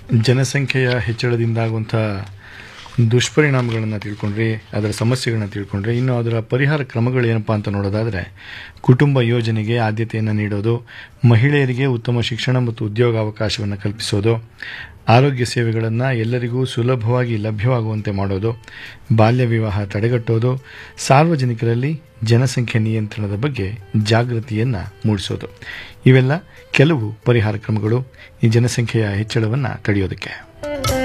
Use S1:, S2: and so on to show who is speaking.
S1: ಜನಸಂಖ್ಯೆಯ ಹೆಚ್ಚಳದಿಂದಾಗುವಂಥ ದುಷ್ಪರಿಣಾಮಗಳನ್ನು ತಿಳ್ಕೊಂಡ್ರಿ ಅದರ ಸಮಸ್ಯೆಗಳನ್ನ ತಿಳ್ಕೊಂಡ್ರಿ ಇನ್ನು ಅದರ ಪರಿಹಾರ ಕ್ರಮಗಳು ಏನಪ್ಪಾ ಅಂತ ನೋಡೋದಾದರೆ ಕುಟುಂಬ ಯೋಜನೆಗೆ ಆದ್ಯತೆಯನ್ನು ನೀಡೋದು ಮಹಿಳೆಯರಿಗೆ ಉತ್ತಮ ಶಿಕ್ಷಣ ಮತ್ತು ಉದ್ಯೋಗಾವಕಾಶವನ್ನು ಕಲ್ಪಿಸೋದು ಆರೋಗ್ಯ ಸೇವೆಗಳನ್ನು ಎಲ್ಲರಿಗೂ ಸುಲಭವಾಗಿ ಲಭ್ಯವಾಗುವಂತೆ ಮಾಡೋದು ಬಾಲ್ಯ ವಿವಾಹ ತಡೆಗಟ್ಟೋದು ಸಾರ್ವಜನಿಕರಲ್ಲಿ ಜನಸಂಖ್ಯೆ ನಿಯಂತ್ರಣದ ಬಗ್ಗೆ ಜಾಗೃತಿಯನ್ನು ಮೂಡಿಸೋದು ಇವೆಲ್ಲ ಕೆಲವು ಪರಿಹಾರ ಕ್ರಮಗಳು ಈ ಜನಸಂಖ್ಯೆಯ ಹೆಚ್ಚಳವನ್ನು ತಡೆಯೋದಕ್ಕೆ